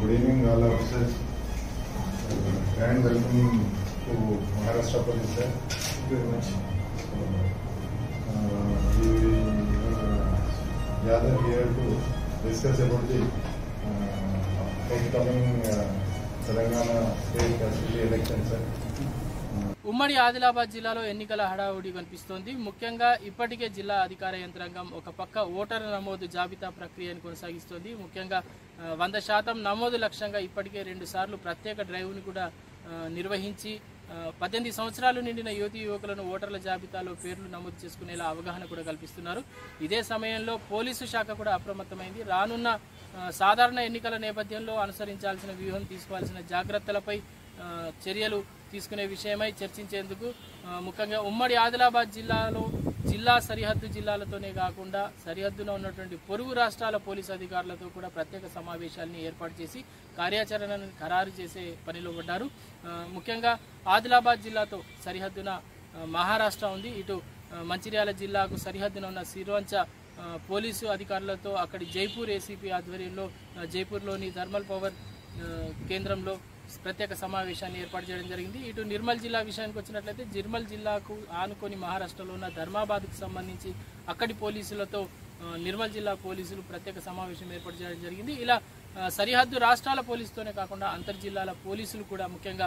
Good evening, all officers. Uh, Grand welcome to Maharashtra Police, sir. Thank you very much. Uh, We uh, gather here to discuss about the uh, upcoming uh, Telangana State Assembly election, sir. ఉమ్మడి ఆదిలాబాద్ జిల్లాలో ఎన్నికల హడావుడి కనిపిస్తోంది ముఖ్యంగా ఇప్పటికే జిల్లా అధికార యంత్రాంగం ఒక పక్క ఓటరు నమోదు జాబితా ప్రక్రియను కొనసాగిస్తోంది ముఖ్యంగా ఆ, వంద శాతం నమోదు లక్ష్యంగా ఇప్పటికే రెండు సార్లు ప్రత్యేక డ్రైవ్ను కూడా ఆ, నిర్వహించి ఆ, పద్దెనిమిది సంవత్సరాలు నిండిన యువతి యువకులను ఓటర్ల జాబితాలో పేర్లు నమోదు చేసుకునేలా అవగాహన కూడా కల్పిస్తున్నారు ఇదే సమయంలో పోలీసు శాఖ కూడా అప్రమత్తమైంది రానున్న ఆ, సాధారణ ఎన్నికల నేపథ్యంలో అనుసరించాల్సిన వ్యూహం తీసుకోవాల్సిన జాగ్రత్తలపై ఆ, చర్యలు తీసుకునే విషయమై చర్చించేందుకు ఆ, ముఖ్యంగా ఉమ్మడి ఆదిలాబాద్ జిల్లాలో జిల్లా సరిహద్దు జిల్లాలతోనే కాకుండా సరిహద్దున ఉన్నటువంటి పొరుగు రాష్ట్రాల పోలీసు అధికారులతో కూడా ప్రత్యేక సమావేశాలని ఏర్పాటు చేసి కార్యాచరణను ఖరారు చేసే పనిలో పడ్డారు ఆ, ముఖ్యంగా ఆదిలాబాద్ జిల్లాతో సరిహద్దున ఆ, మహారాష్ట్ర ఉంది ఇటు ఆ, మంచిర్యాల జిల్లాకు సరిహద్దున ఉన్న సిరోంచ ఆ, పోలీసు అధికారులతో అక్కడి జైపూర్ ఏసీపీ ఆధ్వర్యంలో ఆ, జైపూర్లోని థర్మల్ పవర్ ఆ, కేంద్రంలో ప్రత్యేక సమావేశాన్ని ఏర్పాటు చేయడం జరిగింది ఇటు నిర్మల్ జిల్లా విషయానికి వచ్చినట్లయితే నిర్మల్ జిల్లాకు ఆనుకొని మహారాష్ట్రలో ఉన్న ధర్మాబాద్కు సంబంధించి అక్కడి పోలీసులతో ఆ, నిర్మల్ జిల్లా పోలీసులు ప్రత్యేక సమావేశం ఏర్పాటు చేయడం జరిగింది ఇలా ఆ, సరిహద్దు రాష్ట్రాల పోలీసుతోనే కాకుండా అంతర్జిల్లాల పోలీసులు కూడా ముఖ్యంగా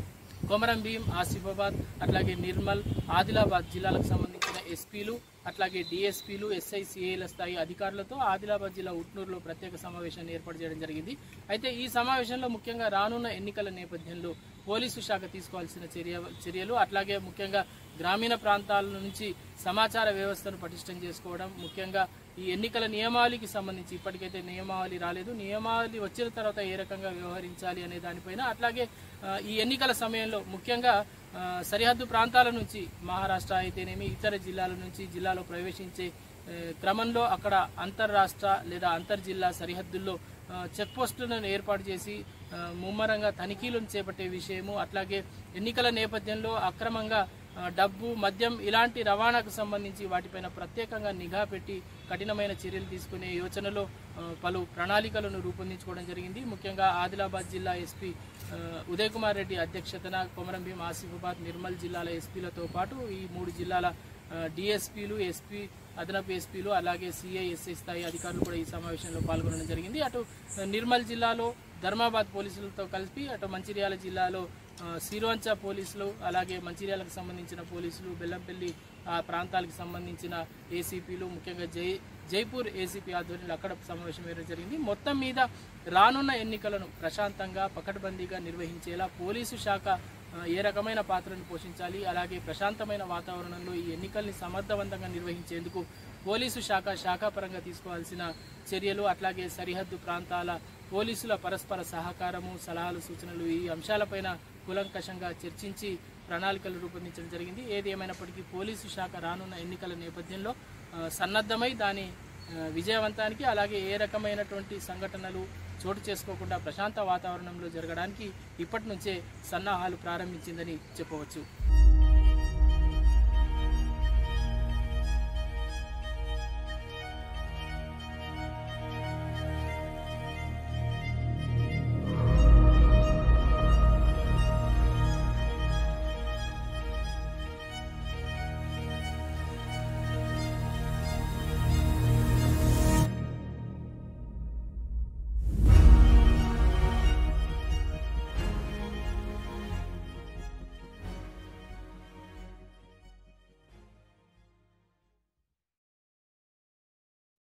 కొమరం భీం ఆసిఫాబాద్ అట్లాగే నిర్మల్ ఆదిలాబాద్ జిల్లాలకు సంబంధించిన ఎస్పీలు అట్లాగే డిఎస్పీలు ఎస్ఐ సిఐల స్థాయి అధికారులతో ఆదిలాబాద్ జిల్లా ఉట్నూరులో ప్రత్యేక సమావేశాన్ని ఏర్పాటు చేయడం జరిగింది అయితే ఈ సమావేశంలో ముఖ్యంగా రానున్న ఎన్నికల నేపథ్యంలో పోలీసు శాఖ తీసుకోవాల్సిన చర్య చర్యలు అట్లాగే ముఖ్యంగా గ్రామీణ ప్రాంతాల నుంచి సమాచార వ్యవస్థను పటిష్టం చేసుకోవడం ముఖ్యంగా ఈ ఎన్నికల నియమావళికి సంబంధించి ఇప్పటికైతే నియమావళి రాలేదు నియమావళి వచ్చిన తర్వాత ఏ రకంగా వ్యవహరించాలి అనే దానిపైన అట్లాగే ఆ, ఈ ఎన్నికల సమయంలో ముఖ్యంగా ఆ, సరిహద్దు ప్రాంతాల నుంచి మహారాష్ట్ర అయితేనేమి ఇతర జిల్లాల నుంచి జిల్లాలో ప్రవేశించే ఏ, క్రమంలో అక్కడ అంతర్రాష్ట్ర లేదా అంతర్జిల్లా సరిహద్దుల్లో ఆ, చెక్ పోస్టులను ఏర్పాటు చేసి ఆ, ముమ్మరంగా తనిఖీలను చేపట్టే విషయము అట్లాగే ఎన్నికల నేపథ్యంలో అక్రమంగా ఆ, డబ్బు మద్యం ఇలాంటి రవాణాకు సంబంధించి వాటిపైన ప్రత్యేకంగా నిఘా పెట్టి కఠినమైన చర్యలు తీసుకునే యోచనలో ఆ, పలు ప్రణాళికలను రూపొందించుకోవడం జరిగింది ముఖ్యంగా ఆదిలాబాద్ జిల్లా ఎస్పీ ఆ, ఉదయ్ కుమార్ రెడ్డి అధ్యక్షతన కొమరం భీం ఆసిఫాబాద్ నిర్మల్ జిల్లాల ఎస్పీలతో పాటు ఈ మూడు జిల్లాల డిఎస్పీలు ఎస్పీ అదనపు ఎస్పీలు అలాగే సిఐ ఎస్ఐ స్థాయి అధికారులు కూడా ఈ సమావేశంలో పాల్గొనడం జరిగింది అటు ఆ, నిర్మల్ జిల్లాలో ధర్మాబాద్ పోలీసులతో కలిపి అటు మంచిర్యాల జిల్లాలో ఆ, సిరోంచ పోలీసులు అలాగే మంచిర్యాలకు సంబంధించిన పోలీసులు బెల్లంపల్లి ఆ ప్రాంతాలకు సంబంధించిన ఏసీపీలు ముఖ్యంగా జై జైపూర్ ఏసీపీ ఆధ్వర్యంలో అక్కడ సమావేశం ఏర్పాటు జరిగింది మొత్తం మీద రానున్న ఎన్నికలను ప్రశాంతంగా పకడ్బందీగా నిర్వహించేలా పోలీసు శాఖ ఆ, ఏ రకమైన పాత్రను పోషించాలి అలాగే ప్రశాంతమైన వాతావరణంలో ఈ ఎన్నికల్ని సమర్థవంతంగా నిర్వహించేందుకు పోలీసు శాఖ శాఖాపరంగా తీసుకోవాల్సిన చర్యలు అట్లాగే సరిహద్దు ప్రాంతాల పోలీసుల పరస్పర సహకారము సలహాలు సూచనలు ఈ అంశాలపైన కూలంకషంగా చర్చించి ప్రణాళికలు రూపొందించడం జరిగింది ఏది ఏమైనప్పటికీ పోలీసు శాఖ రానున్న ఎన్నికల నేపథ్యంలో ఆ, సన్నద్ధమై దాని ఆ, విజయవంతానికి అలాగే ఏ రకమైనటువంటి సంఘటనలు చోటు చేసుకోకుండా ప్రశాంత వాతావరణంలో జరగడానికి ఇప్పటి నుంచే సన్నాహాలు ప్రారంభించిందని చెప్పవచ్చు